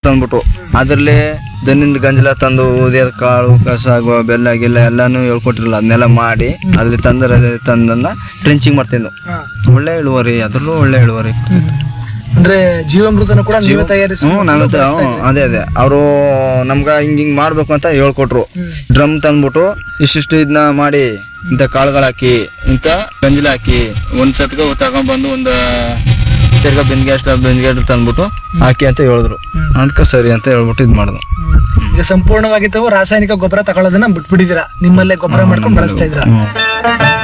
ತಂದ್ಬಿಟ್ಟು ಅದರಲ್ಲಿ ದನಿಂದ ಗಂಜಲ ತಂದು ಊದಿದ ಕಾಳು ಕಸ ಗೊ- ಬೆಲ್ಲ ಗಿಲ್ಲ ಎಲ್ಲಾನು ಹೇಳ್ಕೊಟ್ಟಿರಲ್ಲ ಅದನ್ನೆಲ್ಲ ಮಾಡಿ ಅದ್ರಲ್ಲಿ ತಂದ ತಂದನ್ನ ಟ್ರೆಂಚಿಂಗ್ ಮಾಡ್ತಿದ್ವು ಒಳ್ಳೆ ಇಳುವರಿ ಅದ್ರಲ್ಲೂ ಒಳ್ಳೆ ಇಳುವರಿ ಅಂದ್ರೆ ಜೀವಾಮೃತನ ಕೂಡ ನೀವೇ ತಯಾರಿಸಿ ಹ್ಞೂ ನಾವೇ ತ- ಹ್ಞೂ, ಅದೇ ಅದೇ ಅವರು ನಮ್ಗ ಹಿಂಗ್ ಹಿಂಗ್ ಮಾಡ್ಬೇಕು ಅಂತ ಹೇಳ್ಕೊಟ್ರು ಡ್ರಮ್ ತಂದ್ಬಿಟ್ಟು ಇಷ್ಟಿಷ್ಟು ಇದನ್ನ ಮಾಡಿ ಇಂಥ ಕಾಳುಗಳು ಹಾಕಿ ಇಂಥ ಗಂಜಲ ಹಾಕಿ ಒಂದ್ ಸತ್ಗೆ ತಗೊಂಡ್ಬಂದು ಒಂದು ತಿರ್ಗಾ ಬೆನ್ಗೆ ಅಷ್ಟು ಬೆನ್ಗೆ ಅಷ್ಟು ತಂದ್ಬಿಟ್ಟು ಹಾಕಿ ಅಂತ ಹೇಳಿದ್ರು ಅದಕ್ಕೆ ಸರಿ ಅಂತ ಹೇಳ್ಬಿಟ್ಟು ಇದು ಮಾಡಿದ್ವು ಈಗ ಸಂಪೂರ್ಣವಾಗಿ ತಾವು ರಾಸಾಯನಿಕ ಗೊಬ್ಬರ ತಗೊಳ್ಳೋದನ್ನ ಬಿಟ್ಬಿಟ್ಟಿದ್ದೀರಾ ನಿಮ್ಮಲ್ಲೇ ಗೊಬ್ಬರ ಮಾಡ್ಕೊಂಡು ಬಳಸ್ತಾ ಇದ್ದೀರಾ ಹ್ಞೂ